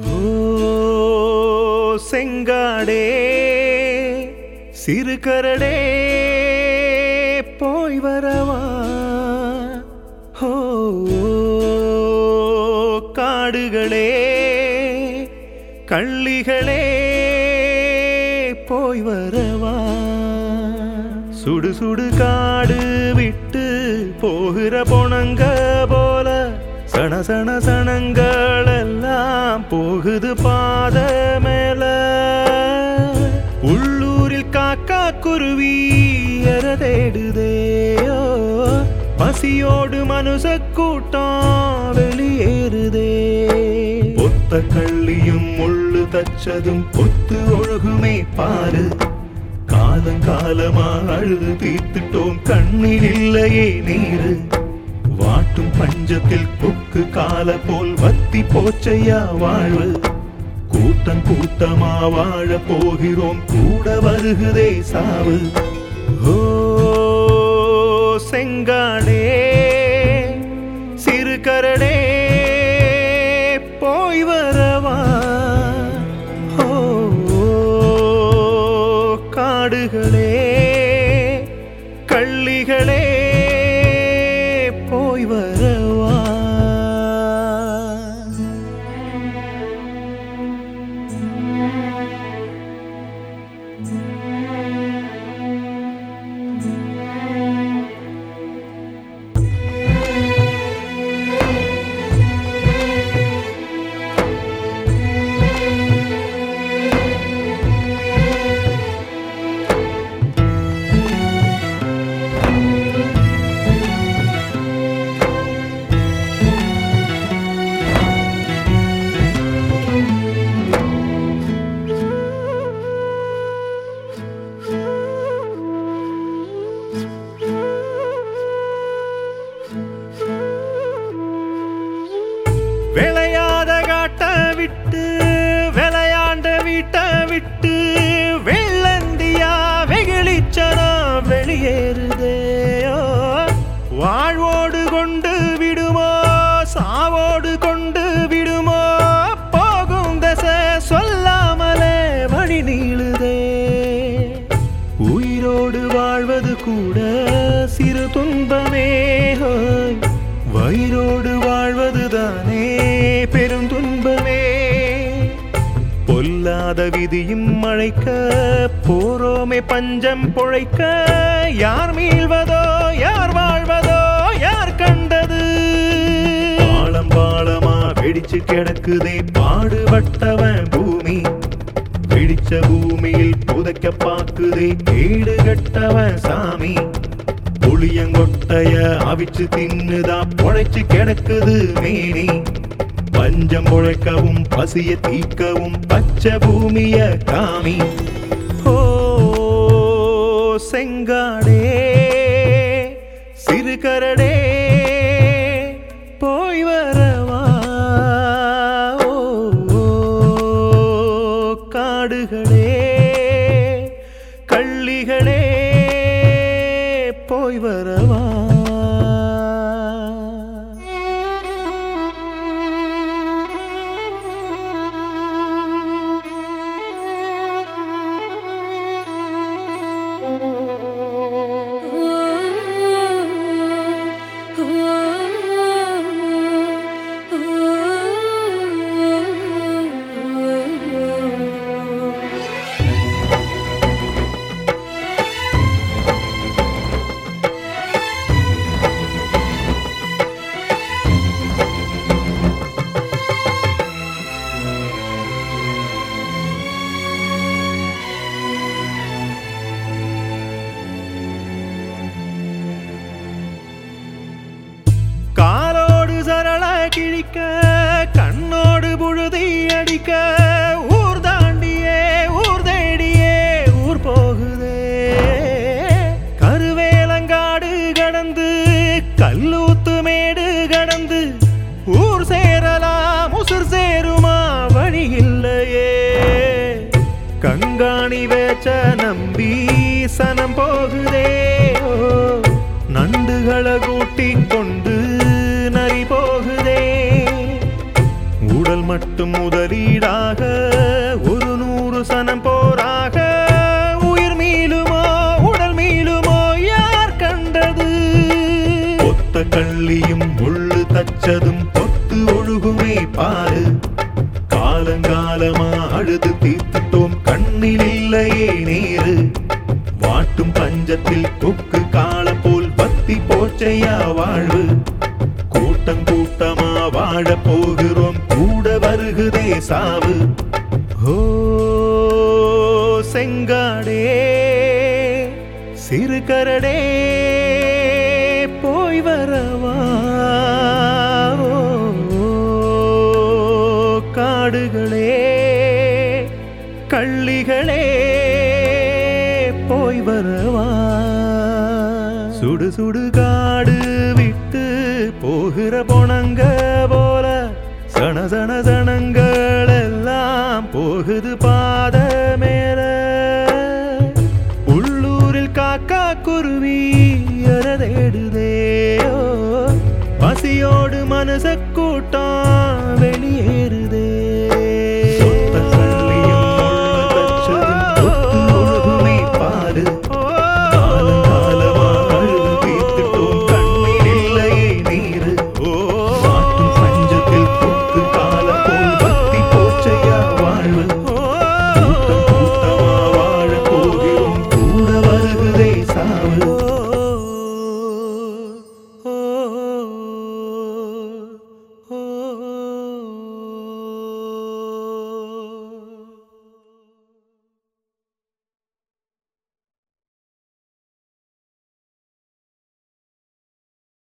ஓ செங்காடே சிறு கரடே போய் வரவா ஓ காடுகளே கள்ளிகளே போய் வரவா சுடு சுடு காடு விட்டு போகிற பொணங்க போல சண சண சணங்கள் எல்லாம் போகுது பாத மேல உள்ளூரில் காக்கா குருவி எர தேடுதேயோ பசியோடு மனுஷ கூட்டம் வெளியேறுதே ஒத்த கள்ளியும் முள்ளு தச்சதும் பொத்து ஒழுகுமே பாரு காலங்காலமா அழுது தீர்த்துட்டோம் கண்ணில் இல்லையே நீரு வாட்டும் பஞ்சத்தில் கொக்கு கால போல் வத்தி போச்சையா வாழ்வு கூட்டம் கூட்டமா வாழ போகிறோம் கூட வருகுதே சாவு ஓ செங்காடே சிறு கரடே போய் வரவா ஓ காடுகளே கள்ளிகளே போய் வரவா விளையாத காட்ட விட்டு விளையாண்ட வீட்டை விட்டு வெள்ளந்தியா வெகுளிச்சனா வெளியேறுதேயோ வாழ்வோடு கொண்டு விடுமோ சாவோடு கொண்டு விடுமோ போகும் தசை சொல்லாமலே வழி நீளுதே உயிரோடு வாழ்வது கூட சிறு துன்பமே ஹோய். வயிறோடு வாழ்வதுதானே பெரும் துன்பமே பொல்லாத விதியும் மழைக்க போரோமே பஞ்சம் பொழைக்க யார் மீள்வதோ யார் வாழ்வதோ யார் கண்டது பாலம் பாலமா வெடிச்சு கிடக்குதே பாடுபட்டவன் பூமி வெடிச்ச பூமியில் புதைக்க பாக்குதே கேடு கட்டவன் சாமி புளியங்கொட்டைய அவிச்சு தின்னுதா பொழைச்சு கிடக்குது மேனி பஞ்சம் பொழைக்கவும் பசிய தீக்கவும் பச்சை பூமிய காமி ஓ செங்காடே சிறு கரடே போய் வரவா ஓ, காடுகளே கள்ளிகளே போய் வரவா காலோடு சரள கிழிக்க கண்ணோடு புழுதி அடிக்க ஊர் தாண்டியே ஊர் தேடியே ஊர் போகுதே கருவேலங்காடு கடந்து கல்லூத்து மேடு கடந்து ஊர் சேரலாம் உசுர் சேருமா வழி இல்லையே கங்காணி வேச்ச நம்பி சனம் போகுதே ஓ, நண்டுகளை கூட்டிக் கொண்டு நரி போகுதே உடல் மட்டும் முதலீடாக ஒரு நூறு சனம் போராக உயிர் மீளுமோ உடல் மீளுமோ யார் கண்டது ஒத்த கள்ளியும் முள்ளு தச்சதும் பொத்து ஒழுகுமே பாரு காலங்காலமா அழுது தீர்த்துட்டோம் கண்ணில் இல்லையே நீரு வாட்டும் பஞ்சத்தில் கொக்கு காள போல் பத்தி போச்சையா வாழ்வு கூட்டம் கூட்டமா வாழ போகிறோம் கூட வருகுதே சாவு ஓ செங்காடே சிறு கரடே போய் வரவா ஓ, காடுகளே கள்ளிகளே போய் வரவா சுடு சுடு காடு விட்டு போகிற பொணங்க போல சன சன சனங்கள் எல்லாம் போகுது பாத மேல உள்ளூரில் காக்கா குருவி அற தேடுதேயோ பசியோடு மனச